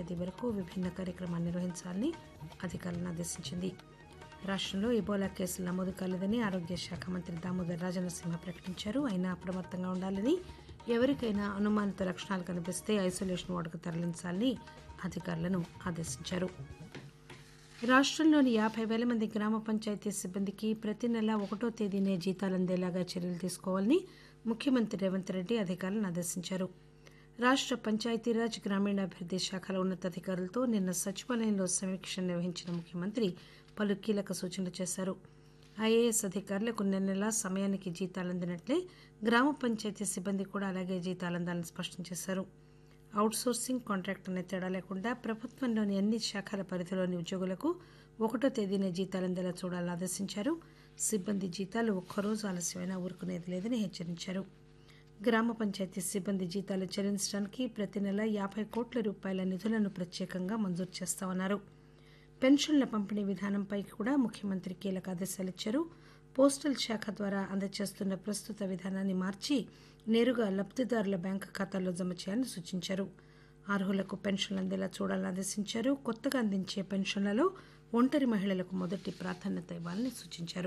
తేదీ వరకు విభిన్న కార్యక్రమాలు నిర్వహించాలని అధికారులను ఆదేశించింది రాష్ట్రంలో ఇబోలా కేసులు నమోదు కాలేదని ఆరోగ్య శాఖ మంత్రి దామోదర్ రాజనరసింహ ప్రకటించారు అయినా అప్రమత్తంగా ఉండాలని ఎవరికైనా అనుమానిత లక్షణాలు కనిపిస్తే ఐసోలేషన్ వార్డుకు తరలించాలని అధికారులను ఆదేశించారు రాష్ట్రంలోని యాభై వేల మంది గ్రామ పంచాయతీ సిబ్బందికి ప్రతి నెల ఒకటో తేదీనే జీతాలు అందేలాగా చర్యలు తీసుకోవాలని ముఖ్యమంత్రి రేవంత్ రెడ్డి అధికారులను ఆదేశించారు రాష్ట్ర పంచాయతీరాజ్ గ్రామీణాభివృద్ధి శాఖల ఉన్నతాధికారులతో నిన్న సచివాలయంలో సమీక్ష నిర్వహించిన ముఖ్యమంత్రి పలు కీలక సూచనలు చేశారు ఐఏఎస్ అధికారులకు నెల నెలా సమయానికి జీతాలు అందినట్లే గ్రామ పంచాయతీ సిబ్బంది కూడా అలాగే జీతాలు అందాలని స్పష్టం చేశారు అవుట్సోర్సింగ్ కాంట్రాక్ట్ అనే తేడా లేకుండా ప్రభుత్వంలోని అన్ని శాఖల పరిధిలోని ఉద్యోగులకు ఒకటో తేదీనే జీతాలు అందేలా చూడాలని ఆదేశించారు సిబ్బంది జీతాలు ఒక్కరోజు ఆలస్యమైనా ఊరుకునేది లేదని హెచ్చరించారు గ్రామ పంచాయతీ సిబ్బంది జీతాలు చెల్లించడానికి ప్రతి నెల యాభై కోట్ల రూపాయల నిధులను ప్రత్యేకంగా మంజూరు చేస్తామన్నారు పెన్షన్ల పంపిణీ విధానంపై కూడా ముఖ్యమంత్రి కీలక ఆదేశాలు ఇచ్చారు పోస్టల్ శాఖ ద్వారా అందజేస్తున్న ప్రస్తుత విధానాన్ని మార్చి నేరుగా లబ్దిదారుల బ్యాంకు ఖాతాల్లో జమ చేయాలని సూచించారు అర్హులకు పెన్షన్లు అందేలా చూడాలని ఆదేశించారు కొత్తగా అందించే పెన్షన్లలో ఒంటరి మహిళలకు మొదటి ప్రాధాన్యత ఇవ్వాలని సూచించారు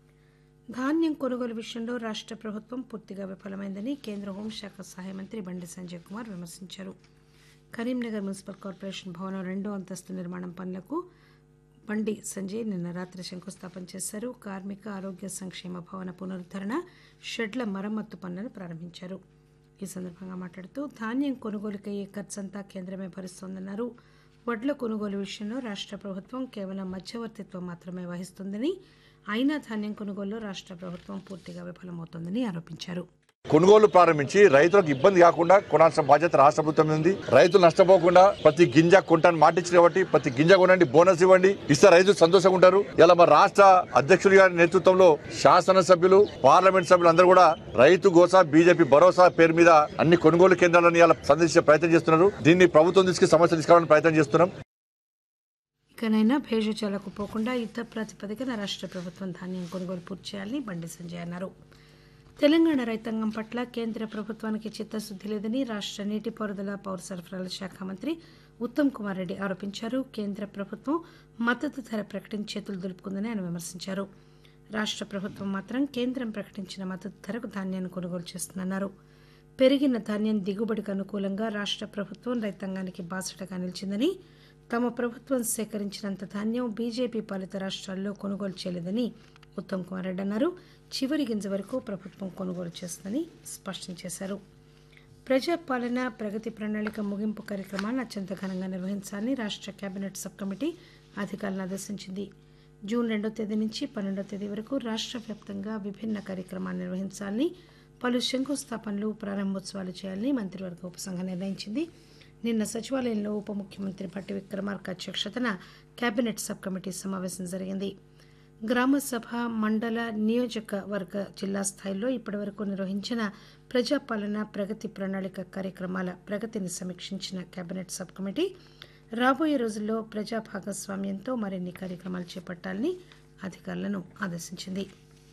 ధాన్యం కొనుగోలు విషయంలో రాష్ట్ర ప్రభుత్వం పూర్తిగా విఫలమైందని కేంద్ర హోంశాఖ సహాయ మంత్రి బండి సంజయ్ కుమార్ విమర్శించారు కరీంనగర్ మున్సిపల్ కార్పొరేషన్ భవనం రెండో అంతస్తు నిర్మాణం పనులకు బండి సంజయ్ నిన్న రాత్రి శంకుస్థాపన చేశారు కార్మిక ఆరోగ్య సంక్షేమ భవన పునరుద్దరణ షెడ్ల మరమ్మత్తు పనులను ప్రారంభించారు ఈ సందర్భంగా మాట్లాడుతూ ధాన్యం కొనుగోలుకయ్యే ఖర్చంతా కేంద్రమే భరిస్తోందన్నారు వడ్ల కొనుగోలు విషయంలో రాష్ట్ర ప్రభుత్వం కేవలం మధ్యవర్తిత్వం మాత్రమే వహిస్తుందని అయినా ధాన్యం కొనుగోలులో రాష్ట్ర ప్రభుత్వం పూర్తిగా విఫలమవుతోందని ఆరోపించారు కొనుగోలు ప్రారంభించి రైతులకు ఇబ్బంది కాకుండా కొనాల్సిన బాధ్యత రాష్ట్ర ప్రభుత్వం ఉంది రైతులు నష్టపోకుండా ప్రతి గింజ కొంటాను మాటించిన కాబట్టి ప్రతి గింజ కొనండి బోనస్ ఇవ్వండి ఇస్తే రైతులు సంతోషంగా ఉంటారు ఇలా మా రాష్ట్ర అధ్యక్షుడి గారి నేతృత్వంలో శాసనసభ్యులు పార్లమెంట్ సభ్యులు అందరూ కూడా రైతు గోసా బీజేపీ భరోసా పేరు మీద అన్ని కొనుగోలు కేంద్రాలను ఇలా సందర్శించే ప్రయత్నం చేస్తున్నారు దీన్ని ప్రభుత్వం తీసుకు సమస్య తీసుకురావాలని ప్రయత్నం చేస్తున్నాం ఇకనైనా భేషజాలకు పోకుండా యుద్ధ ప్రాతిపదికన రాష్ట్ర ప్రభుత్వం ధాన్యం కొనుగోలు పూర్తి చేయాలని బండి సంజయ్ అన్నారు తెలంగాణ రైతాంగం పట్ల కేంద్ర ప్రభుత్వానికి చిత్తశుద్ది లేదని రాష్ట్ర నీటిపారుదల పౌర సరఫరాల శాఖ మంత్రి ఉత్తమ్ కుమార్ రెడ్డి ఆరోపించారు కేంద్ర ప్రభుత్వం మద్దతు ధర ప్రకటించి చేతులు దులుపుకుందని ఆయన విమర్శించారు రాష్ట్ర ప్రభుత్వం మాత్రం కేంద్రం ప్రకటించిన మద్దతు ధరకు ధాన్యాన్ని కొనుగోలు చేస్తుందన్నారు పెరిగిన ధాన్యం దిగుబడికి అనుకూలంగా రాష్ట్ర ప్రభుత్వం రైతాంగానికి బాసటగా నిలిచిందని తమ ప్రభుత్వం సేకరించినంత ధాన్యం బీజేపీ పాలిత రాష్ట్రాల్లో కొనుగోలు చేయలేదని ఉత్తమ్ కుమార్ రెడ్డి అన్నారు చివరి గింజ వరకు ప్రభుత్వం కొనుగోలు చేస్తుందని స్పష్టం చేశారు ప్రజాపాలన ప్రగతి ప్రణాళిక ముగింపు కార్యక్రమాన్ని అత్యంత ఘనంగా నిర్వహించాలని రాష్ట్ర కేబినెట్ సబ్ కమిటీ అధికారులను ఆదేశించింది జూన్ రెండో తేదీ నుంచి పన్నెండో తేదీ వరకు రాష్ట్ర వ్యాప్తంగా విభిన్న కార్యక్రమాలు నిర్వహించాలని పలు శంకుస్థాపనలు ప్రారంభోత్సవాలు చేయాలని మంత్రివర్గ ఉపసంఘం నిర్ణయించింది నిన్న సచివాలయంలో ఉప ముఖ్యమంత్రి భట్టి విక్రమార్క అధ్యక్షతన కేబినెట్ సబ్ కమిటీ సమావేశం జరిగింది గ్రామ సభ మండల నియోజకవర్గ జిల్లా స్థాయిలో ఇప్పటివరకు నిర్వహించిన ప్రజాపాలన ప్రగతి ప్రణాళిక కార్యక్రమాల ప్రగతిని సమీక్షించిన కేబినెట్ సబ్ కమిటీ రాబోయే రోజుల్లో ప్రజా భాగస్వామ్యంతో మరిన్ని కార్యక్రమాలు చేపట్టాలని అధికారులను ఆదేశించింది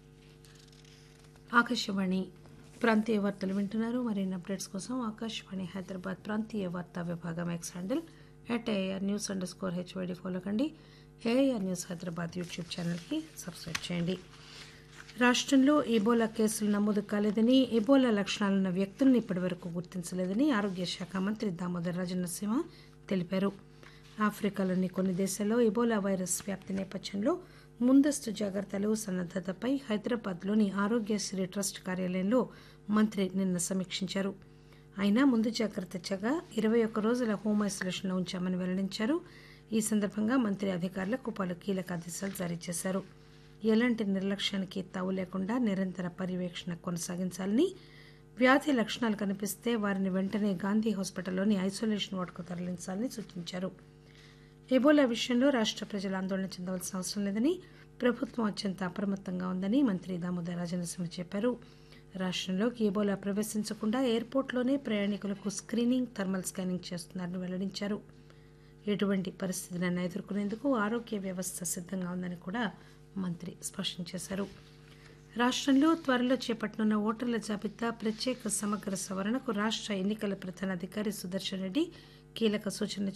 ఆకాశవాణి ప్రాంతీయ వార్తలు వింటున్నారు మరిన్ని అప్డేట్స్ కోసం ఆకాశవాణి హైదరాబాద్ ప్రాంతీయ వార్తా విభాగం X handle at air news underscore HYD follow కండి ఏఆర్ న్యూస్ హైదరాబాద్ యూట్యూబ్ ఛానల్కి సబ్స్క్రైబ్ చేయండి రాష్ట్రంలో ఇబోలా కేసులు నమోదు కాలేదని ఇబోలా లక్షణాలున్న వ్యక్తులను ఇప్పటివరకు గుర్తించలేదని ఆరోగ్య శాఖ మంత్రి దామోదర్ రాజనరసింహ తెలిపారు ఆఫ్రికాలోని కొన్ని దేశాల్లో ఇబోలా వైరస్ వ్యాప్తి నేపథ్యంలో ముందస్తు జాగ్రత్తలు సన్నద్దతపై హైదరాబాద్లోని ఆరోగ్యశ్రీ ట్రస్ట్ కార్యాలయంలో మంత్రి నిన్న సమీక్షించారు అయినా ముందు జాగ్రత్త చగా ఇరవై ఒక్క రోజుల హోమ్ ఐసోలేషన్లో ఉంచామని వెల్లడించారు ఈ సందర్భంగా మంత్రి అధికారులకు పలు కీలక ఆదేశాలు జారీ చేశారు ఎలాంటి నిర్లక్ష్యానికి తావు లేకుండా నిరంతర పర్యవేక్షణ కొనసాగించాలని వ్యాధి లక్షణాలు కనిపిస్తే వారిని వెంటనే గాంధీ హాస్పిటల్లోని ఐసోలేషన్ వార్డుకు తరలించాలని సూచించారు ఎబోలా విషయంలో రాష్ట్ర ప్రజలు ఆందోళన చెందవలసిన అవసరం లేదని ప్రభుత్వం అత్యంత అప్రమత్తంగా ఉందని మంత్రి దామోదర్ రాజనరసింహ చెప్పారు రాష్ట్రంలోకి ఎబోలా ప్రవేశించకుండా ఎయిర్పోర్ట్లోనే ప్రయాణికులకు స్క్రీనింగ్ థర్మల్ స్కానింగ్ చేస్తున్నారని వెల్లడించారు ఎటువంటి పరిస్థితినైనా ఎదుర్కొనేందుకు ఆరోగ్య వ్యవస్థ సిద్ధంగా ఉందని కూడా మంత్రి స్పష్టం చేశారు రాష్ట్రంలో త్వరలో చేపట్టనున్న ఓటర్ల జాబితా ప్రత్యేక సమగ్ర సవరణకు రాష్ట్ర ఎన్నికల ప్రధానాధికారి సుదర్శన్ రెడ్డి కీలక సూచనలు